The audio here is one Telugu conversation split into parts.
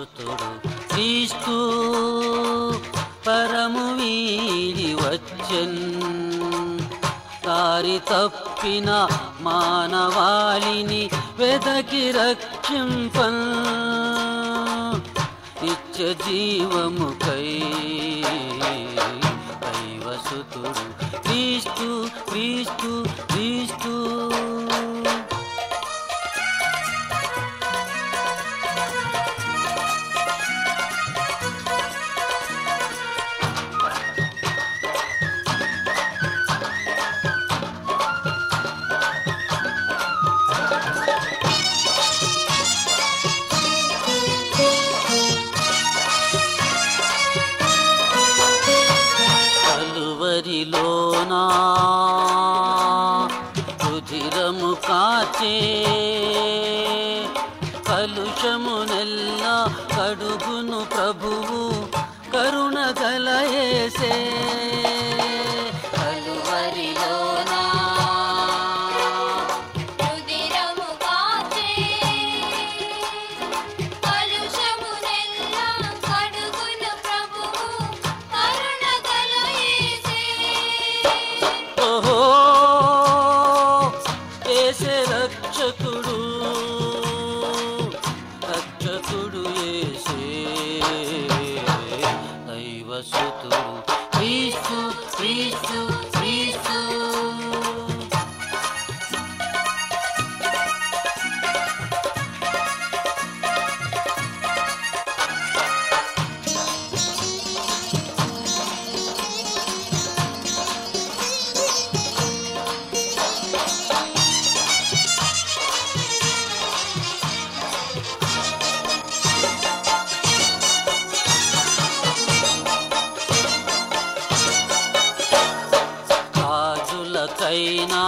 దైవసుతుడు క్రీస్తు పరము వీడి వచ్చెన్ దారి తప్పిన మానవాళిని వెదకి రక్షింపన్ నిత్య జీవముకై దైవసుతుడు క్రీస్తు క్రీస్తు క్రీస్తు కలువరిలోనా రుధిరము కాచే కలుషమునెల్ల కడుగును ప్రభువు కరుణ గలయేసే కలువరిలోనా రుదిరము కాచే కలుషమునెల్ల కడుగును ప్రభువు కరుణ గల యేసే ఓహో ఏసే రక్షకుడు రక్షకుడు ఏసే దైవసుతుడు క్రీస్తు క్రీస్తు క్రీస్తు రాజులకైనా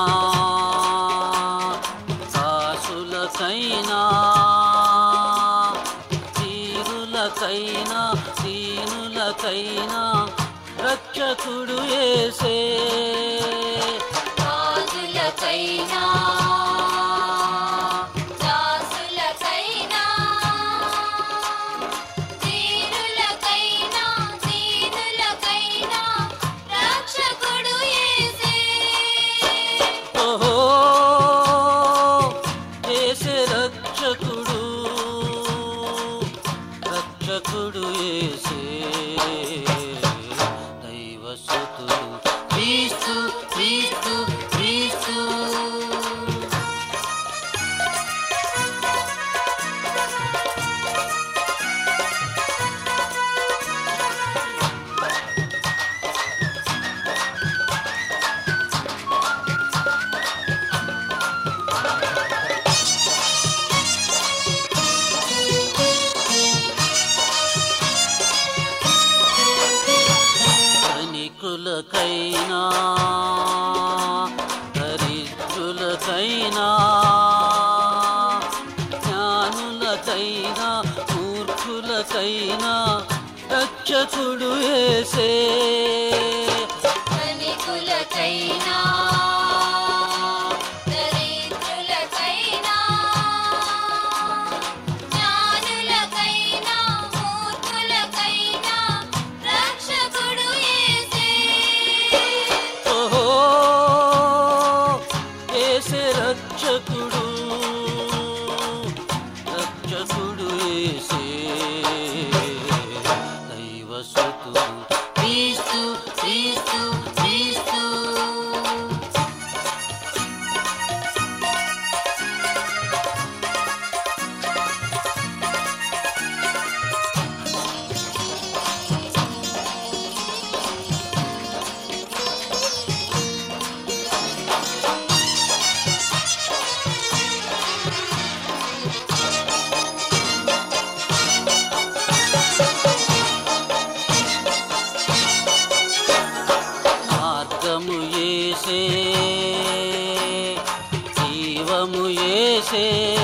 కాసులకైనా తీరులకైనా దీనులకైనా రక్షకుడు ఏసే రాజులకైనా దాసులకైనా దీనులకైనా దీనులకైనా రక్షకుడు యేసే ఓహో ఏసే రక్షకుడు రక్షకుడు ఏసే దైవసుతుడు క్రీస్తు క్రీస్తు క్రీస్తు ధనికులకైనా దరిద్రులకైనా జ్ఞానులకైనా మూర్ఖులకైనా రక్షకుడు ఏసే ధనికులకైనా దరిద్రులకైనా జ్ఞానులకైనా మూర్ఖులకైనా రక్షకుడు యేసే ఓహో ఏసే రక్షకుడు రక్షకుడు ఏసే దైవసుతుడు క్రీస్తు క్రీస్తు క్రీస్తు మార్గము ఏసే జీవము ఏసే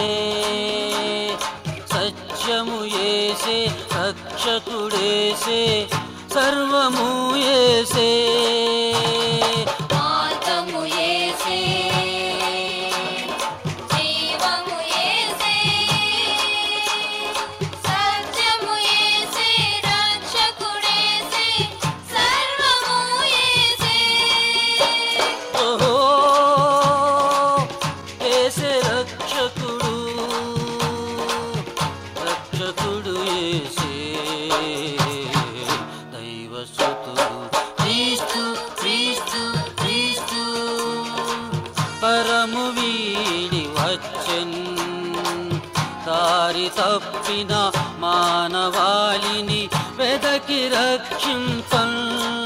సత్యము ఏసే రక్షకుడేసే సర్వము ఏసే మార్గము యేసే జీవము యేసే సత్యము యేసే దైవసుతుడు క్రీస్తు క్రీస్తు క్రీస్తు పరము వీడి వచ్చెన్ దారి తప్పిన మానవాళిని వెదకి రక్షింపన్